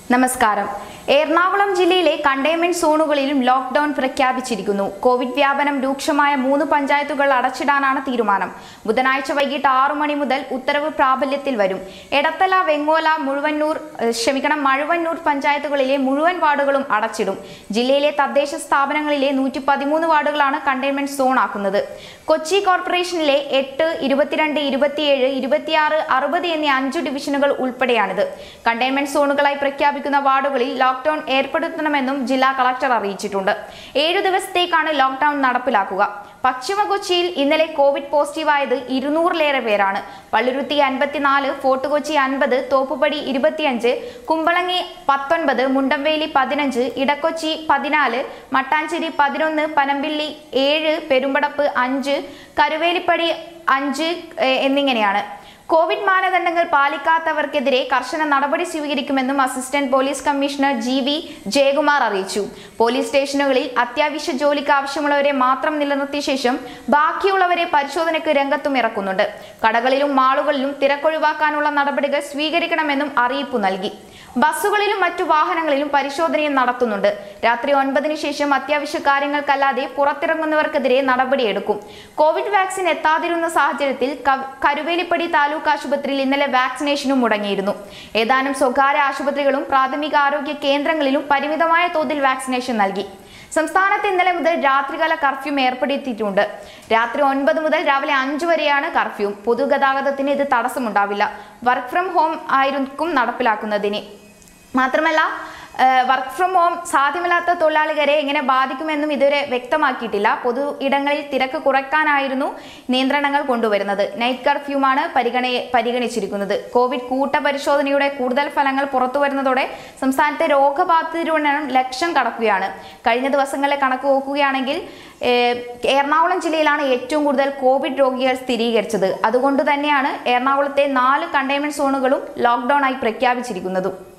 നമസ്കാരം എറണാകുളം ജില്ലയിലെ കണ്ടെയ്ൻമെന്റ് സോണുകളിലും ലോക്ക്ഡൌൺ പ്രഖ്യാപിച്ചിരിക്കുന്നു കോവിഡ് വ്യാപനം രൂക്ഷമായ മൂന്ന് പഞ്ചായത്തുകൾ അടച്ചിടാനാണ് തീരുമാനം ബുധനാഴ്ച വൈകിട്ട് ആറു മണി മുതൽ ഉത്തരവ് പ്രാബല്യത്തിൽ വരും എടത്തല വെങ്ങോല മുഴുവന്നൂർ ഏഹ്, ക്ഷമിക്കണം മഴുവന്നൂർ പഞ്ചായത്തുകളിലെ മുഴുവൻ വാർഡുകളും അടച്ചിടും ജില്ലയിലെ തദ്ദേശ സ്ഥാപനങ്ങളിലെ നൂറ്റി പതിമൂന്ന് വാർഡുകളാണ് കണ്ടെയ്ൻമെന്റ് സോൺ ആക്കുന്നത് കൊച്ചി കോർപ്പറേഷനിലെ എട്ട് ഇരുപത്തിരണ്ട് ഇരുപത്തിയേഴ് ഇരുപത്തിയാറ് അറുപത് എന്നീ അഞ്ചു ഡിവിഷനുകൾ ഉൾപ്പെടെയാണിത് കണ്ടെയ്ൻമെന്റ് സോണുകളായി പ്രഖ്യാപിക്കുന്ന വാർഡുകളിൽ ലോക്ക്ഡൌൺ ഏർപ്പെടുത്തണമെന്നും ജില്ലാ കളക്ടർ അറിയിച്ചിട്ടുണ്ട് ഏഴു ദിവസത്തേക്കാണ് ലോക്ക്ഡൌൺ നടപ്പിലാക്കുക പശ്ചിമ കൊച്ചിയിൽ ഇന്നലെ കോവിഡ് പോസിറ്റീവായത് ഇരുന്നൂറിലേറെ പേരാണ് പള്ളുരുത്തി അൻപത്തിനാല് ഫോർട്ട് കൊച്ചി അൻപത് തോപ്പുപടി ഇരുപത്തിയഞ്ച് കുമ്പളങ്ങി പത്തൊൻപത് മുണ്ടംവേലി പതിനഞ്ച് ഇടക്കൊച്ചി പതിനാല് മട്ടാഞ്ചേരി പതിനൊന്ന് പനമ്പിള്ളി ഏഴ് പെരുമ്പടപ്പ് അഞ്ച് കരുവേലിപ്പടി അഞ്ച് ഏഹ്, എന്നിങ്ങനെയാണ് കോവിഡ് മാനദണ്ഡങ്ങൾ പാലിക്കാത്തവർക്കെതിരെ കർശന നടപടി സ്വീകരിക്കുമെന്നും assistant police commissioner G V Jayakumar അറിയിച്ചു പോലീസ് സ്റ്റേഷനുകളിൽ അത്യാവശ്യ ജോലിക്ക് ആവശ്യമുള്ളവരെ മാത്രം നിലനിർത്തിയ ശേഷം ബാക്കിയുള്ളവരെ പരിശോധനയ്ക്ക് രംഗത്തും ഇറക്കുന്നുണ്ട് കടകളിലും മാളുകളിലും തിരക്കൊഴിവാക്കാനുള്ള നടപടികൾ സ്വീകരിക്കണമെന്നും അറിയിപ്പ് നൽകി ബസ്സുകളിലും മറ്റു വാഹനങ്ങളിലും പരിശോധനയും നടത്തുന്നുണ്ട് രാത്രി ഒൻപതിനു ശേഷം അത്യാവശ്യ കാര്യങ്ങൾക്കല്ലാതെ പുറത്തിറങ്ങുന്നവർക്കെതിരെ നടപടിയെടുക്കും കോവിഡ് വാക്സിൻ എത്താതിരുന്ന സാഹചര്യത്തിൽ ക- കരുവേലിപ്പടി താലൂക്ക് ആശുപത്രിയിൽ ഇന്നലെ വാക്സിനേഷനും മുടങ്ങിയിരുന്നു ഏതാനും സ്വകാര്യ ആശുപത്രികളും പ്രാഥമിക ആരോഗ്യ കേന്ദ്രങ്ങളിലും പരിമിതമായ തോതിൽ വാക്സിനേഷൻ നൽകി സംസ്ഥാനത്ത് ഇന്നലെ മുതൽ രാത്രികാല കർഫ്യൂ ഏർപ്പെടുത്തിയിട്ടുണ്ട് രാത്രി ഒൻപത് മുതൽ രാവിലെ അഞ്ചു വരെയാണ് കർഫ്യൂ പൊതുഗതാഗതത്തിന് ഇത് തടസ്സമുണ്ടാവില്ല വർക്ക് ഫ്രം ഹോം ആയിരിക്കും നടപ്പിലാക്കുന്നതിന് മാത്രമല്ല വർക്ക് ഫ്രം ഹോം സാധ്യമല്ലാത്ത തൊഴിലാളികളെ എങ്ങനെ ബാധിക്കുമെന്നും ഇതുവരെ വ്യക്തമാക്കിയിട്ടില്ല പൊതു ഇടങ്ങളിൽ തിരക്ക് കുറയ്ക്കാനായിരുന്നു നിയന്ത്രണങ്ങൾ കൊണ്ടുവരുന്നത് നൈറ്റ് കർഫ്യൂമാണ് പരിഗണ പരിഗണിച്ചിരിക്കുന്നത് കോവിഡ് കൂട്ടപരിശോധനയുടെ കൂടുതൽ ഫലങ്ങൾ പുറത്തുവരുന്നതോടെ സംസ്ഥാനത്തെ രോഗബാധിതരുടെ എണ്ണം ലക്ഷം കടക്കുകയാണ് കഴിഞ്ഞ ദിവസങ്ങളിലെ കണക്ക് നോക്കുകയാണെങ്കിൽ ഏഹ്, എറണാകുളം ജില്ലയിലാണ് ഏറ്റവും കൂടുതൽ കോവിഡ് രോഗികൾ സ്ഥിരീകരിച്ചത് അതുകൊണ്ട് തന്നെയാണ് എറണാകുളത്തെ നാല് കണ്ടെയ്ൻമെന്റ് സോണുകളും ലോക്ക്ഡൌൺ ആയി പ്രഖ്യാപിച്ചിരിക്കുന്നതും